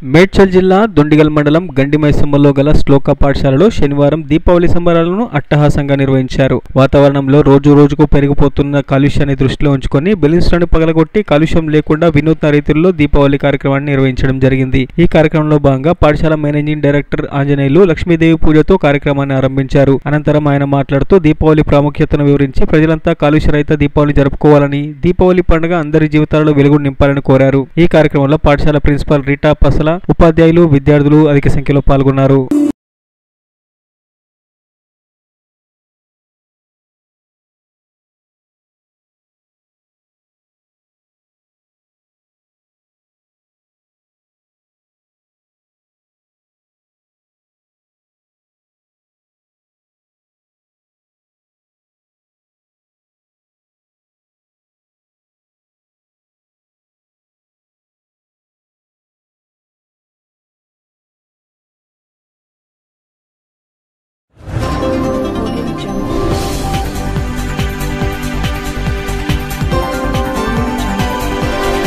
మేడ్చల్ జిల్లా దొండిగల్ మండలం గండిమైసమ్మలో గల శ్లోక పాఠశాలలో శనివారం దీపావళి సంబరాలను అట్టహాసంగా నిర్వహించారు వాతావరణంలో రోజు రోజుకు పెరిగిపోతున్న కాలుష్యాన్ని దృష్టిలో ఉంచుకొని బెలూన్స్లను పగలగొట్టి కాలుష్యం లేకుండా వినూత్న రీతిలో దీపావళి కార్యక్రమాన్ని నిర్వహించడం జరిగింది ఈ కార్యక్రమంలో భాగంగా పాఠశాల మేనేజింగ్ డైరెక్టర్ ఆంజనేయులు లక్ష్మీదేవి పూజతో కార్యక్రమాన్ని ఆరంభించారు అనంతరం ఆయన మాట్లాడుతూ దీపావళి ప్రాముఖ్యతను వివరించి ప్రజలంతా కాలుష్య రహిత దీపావళి జరుపుకోవాలని దీపావళి పండుగ అందరి జీవితాలలో వెలుగు నింపాలని కోరారు ఈ కార్యక్రమంలో పాఠశాల ప్రిన్సిపాల్ రీటా పసల ఉపాధ్యాయులు విద్యార్థులు అధిక సంఖ్యలో పాల్గొన్నారు